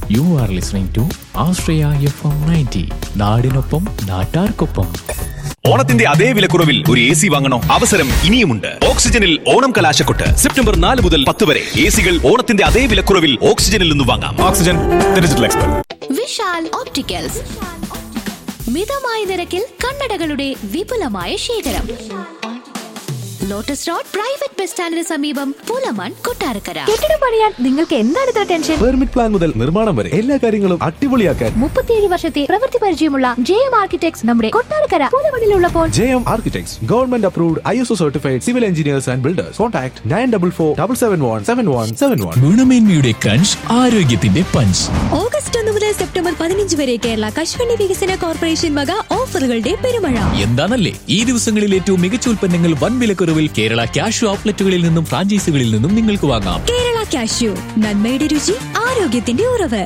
U are listening to Ashraya F M ninety നാടിനൊപ്പം നാട്ടാർക്കൊപ്പം ഓണത്തിന്റെ അതേ വിലക്കുറവിൽ ഒരു എ സി വാങ്ങണോ അവസരം ഇനിയുമുണ്ട് ഓക്സിജനിൽ ഓണം കലാശക്കൊട്ട് സെപ്റ്റംബർ നാല് മുതൽ പത്ത് വരെ എ സികൾ ഓണത്തിന്റെ അതേ വിലക്കുറവിൽ ഓക്സിജനിൽ നിന്ന് വാങ്ങാം oxygen digital expert Vishal opticals മിതമായ നിരക്കിൽ കണ്ണടകളുടെ വിപുലമായ ശേഖരം ലോട്ടസ് റോഡ് പ്രൈവറ്റ് ബസ് സ്റ്റാൻഡിന് സമീപം പൂലമൺ കൊട്ടാരക്കര കെട്ടിടം പണിയാൻ നിങ്ങൾക്ക് എന്താണ് ഇത്ര ടെൻഷൻ പെർമിറ്റ് പ്ലാൻ മുതൽ നിർമ്മാണം വരെ എല്ലാ കാര്യങ്ങളും അടിപൊളിയാക്കാൻ മുപ്പത്തിയേഴ് വർഷത്തെ പ്രവൃത്തി പരിചയമുള്ള ജെ എം ആർക്കിടെക്ട്സ് നമ്മുടെ കൊട്ടാരക്കര പൂലമണിലുള്ളപ്പോൾ J M architects government approved I S O certified civil engineers and builders contact nine double four double seven one seven one seven one ഗുണമേന്മയുടെ കഞ്ച് ആരോഗ്യത്തിന്റെ പഞ്ച് ഓഗസ്റ്റ് ഒന്ന് മുതൽ സെപ്റ്റംബർ പതിനഞ്ച് വരെ കേരള കശുവണ്ടി വികസന കോർപ്പറേഷൻ വക ഓഫറുകളുടെ പെരുമഴ എന്താണല്ലേ ഈ ദിവസങ്ങളിൽ ഏറ്റവും മികച്ച ഉൽപ്പന്നങ്ങൾ വൻ വിലക്കുറവിൽ കേരള ക്യാഷ് ഔട്ട്ലെറ്റുകളിൽ നിന്നും ഫ്രാഞ്ചൈസികളിൽ നിന്നും നിങ്ങൾക്ക് വാങ്ങാം കേരള കാഷ്യൂ നന്മയുടെ രുചി ആരോഗ്യത്തിന്റെ ഉറവ്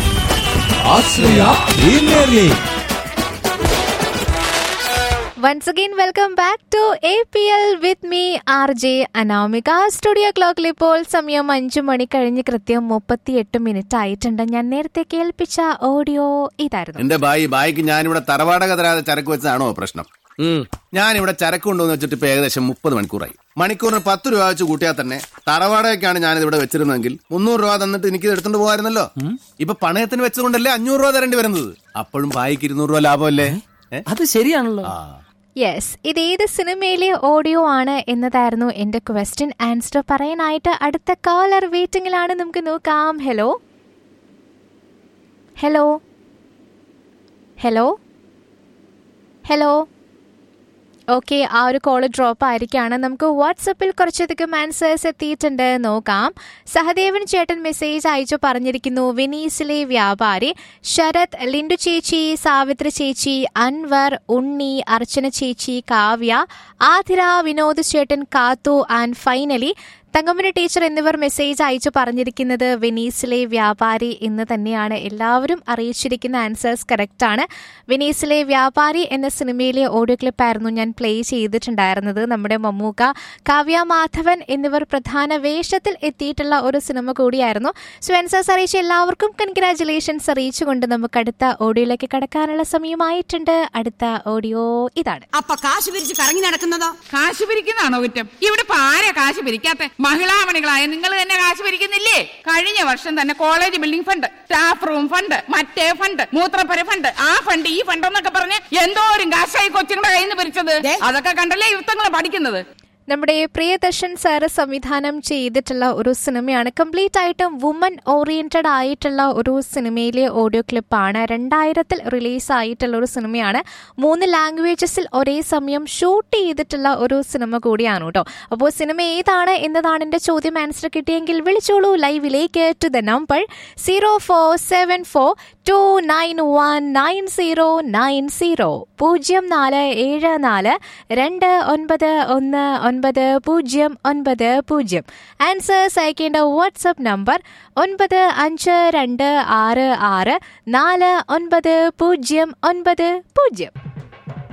once again welcome back to A P L with me R J Anamika studio ക്ലോക്കിൽ ഇപ്പോൾ സമയം അഞ്ചു മണി കഴിഞ്ഞ് കൃത്യം മുപ്പത്തിയെട്ട് മിനിറ്റ് ആയിട്ടുണ്ട് ഞാൻ നേരത്തെ കേൾപ്പിച്ച ഓഡിയോ ഇതായിരുന്നു എന്റെ ബായി ബായിക്ക് ഞാനിവിടെ തറവാടക തരാതെ ചരക്ക് വെച്ചതാണോ പ്രശ്നം ഞാനിവിടെ ചരക്ക് കൊണ്ടുവന്ന് വെച്ചിട്ട് ഇപ്പൊ ഏകദേശം മുപ്പത് മണിക്കൂറായി മണിക്കൂറിന് പത്ത് രൂപ വെച്ച് കൂട്ടിയാൽ തന്നെ തറവാടകയ്ക്കാണ് ഞാനിത് ഇവിടെ വെച്ചിരുന്നെങ്കിൽ മുന്നൂറ് രൂപ തന്നിട്ട് എനിക്ക് ഇത് എടുത്തോണ്ട് പോകായിരുന്നല്ലോ ഇപ്പൊ പണയത്തിന് വെച്ചുകൊണ്ടല്ലേ അഞ്ഞൂറ് രൂപ തരേണ്ടി വരുന്നത് അപ്പോഴും ബായിക്ക് ഇരുന്നൂറ് രൂപ ലാഭമല്ലേ ഏ? അത് ശരിയാണല്ലോ ആ യെസ് ഇത് ഏത് സിനിമയിലെ ഓഡിയോ ആണ് എന്നതായിരുന്നു എന്റെ ക്വസ്റ്റ്യൻ ആൻസർ പറയാനായിട്ട് അടുത്ത കോളർ വെയിറ്റിംഗിലാണ് നമുക്ക് നോക്കാം hello hello hello hello okay ആ ഒരു കോള് ഡ്രോപ്പ് ആയിരിക്കാണ് നമുക്ക് വാട്സപ്പിൽ കുറച്ചധികം ആൻസേഴ്സ് എത്തിയിട്ടുണ്ട് നോക്കാം സഹദേവൻ ചേട്ടൻ മെസ്സേജ് അയച്ചു പറഞ്ഞിരിക്കുന്നു വെനീസിലെ വ്യാപാരി ശരത് ലിൻഡു ചേച്ചി സാവിത്രി ചേച്ചി അൻവർ ഉണ്ണി അർച്ചന ചേച്ചി കാവ്യ ആതിര വിനോദ് ചേട്ടൻ കാത്തു ആൻഡ് ഫൈനലി തങ്കമ്മന ടീച്ചർ എന്നിവർ മെസ്സേജ് അയച്ചു പറഞ്ഞിരിക്കുന്നത് വെനീസിലെ വ്യാപാരി എന്ന് തന്നെയാണ് എല്ലാവരും അറിയിച്ചിരിക്കുന്ന ആൻസേഴ്സ് കറക്റ്റ് ആണ് വെനീസിലെ വ്യാപാരി എന്ന സിനിമയിലെ ഓഡിയോ ക്ലിപ്പായിരുന്നു ഞാൻ പ്ലേ ചെയ്തിട്ടുണ്ടായിരുന്നത് നമ്മുടെ മമ്മൂക്ക കാവ്യ മാധവൻ എന്നിവർ പ്രധാന വേഷത്തിൽ എത്തിയിട്ടുള്ള ഒരു സിനിമ കൂടിയായിരുന്നു സോ ആൻസേഴ്സ് അറിയിച്ച എല്ലാവർക്കും കൺഗ്രാറ്റുലേഷൻസ് അറിയിച്ചുകൊണ്ട് നമുക്ക് അടുത്ത ഓഡിയോയിലേക്ക് കടക്കാനുള്ള സമയമായിട്ടുണ്ട് അടുത്ത ഓഡിയോ ഇതാണ് അപ്പൊ കാശ് പിരിച്ച് കറങ്ങി നടക്കുന്നതോ കാശ് പിരിക്കുന്നതാണോ കുറ്റം ഇവിടെ ഇപ്പൊ ആരാ കാശ് പിരിക്കാത്ത മഹിളാമണികളായ നിങ്ങൾ തന്നെ കാശ് പിരിക്കുന്നില്ലേ കഴിഞ്ഞ വർഷം തന്നെ college building fund staff room fund മറ്റേ ഫണ്ട് മൂത്രപ്പര ഫണ്ട് ആ ഫണ്ട് ഈ ഫണ്ട് എന്നൊക്കെ പറഞ്ഞ് എന്തോരം കാശായി കൊച്ചുങ്ങളുടെ കയ്യിൽ നിന്ന് പിരിച്ചത് അതൊക്കെ കണ്ടല്ലേ യുദ്ധങ്ങൾ പഠിക്കുന്നത് നമ്മുടെ പ്രിയദർശൻ സാറ് സംവിധാനം ചെയ്തിട്ടുള്ള ഒരു സിനിമയാണ് കംപ്ലീറ്റ് ആയിട്ടും വുമൻ ഓറിയന്റഡ് ആയിട്ടുള്ള ഒരു സിനിമയിലെ ഓഡിയോ ക്ലിപ്പാണ് രണ്ടായിരത്തിൽ റിലീസ് ആയിട്ടുള്ള ഒരു സിനിമയാണ് മൂന്ന് ലാംഗ്വേജസിൽ ഒരേ സമയം ഷൂട്ട് ചെയ്തിട്ടുള്ള ഒരു സിനിമ കൂടിയാണ് കേട്ടോ അപ്പോൾ സിനിമ ഏതാണ് എന്നതാണ് എൻ്റെ ചോദ്യം ആൻസർ കിട്ടിയെങ്കിൽ വിളിച്ചോളൂ ലൈവിലേക്ക് to the number zero four seven four two nine one nine zero nine zero പൂജ്യം നാല് ഏഴ് നാല് രണ്ട് ഒൻപത് ഒന്ന് ഒൻപത് പൂജ്യം ഒൻപത് പൂജ്യം ആൻസേഴ്സ് അയക്കേണ്ട വാട്സപ്പ് നമ്പർ ഒൻപത് അഞ്ച് രണ്ട് ആറ് ആറ് നാല് ഒൻപത് പൂജ്യം ഒൻപത് പൂജ്യം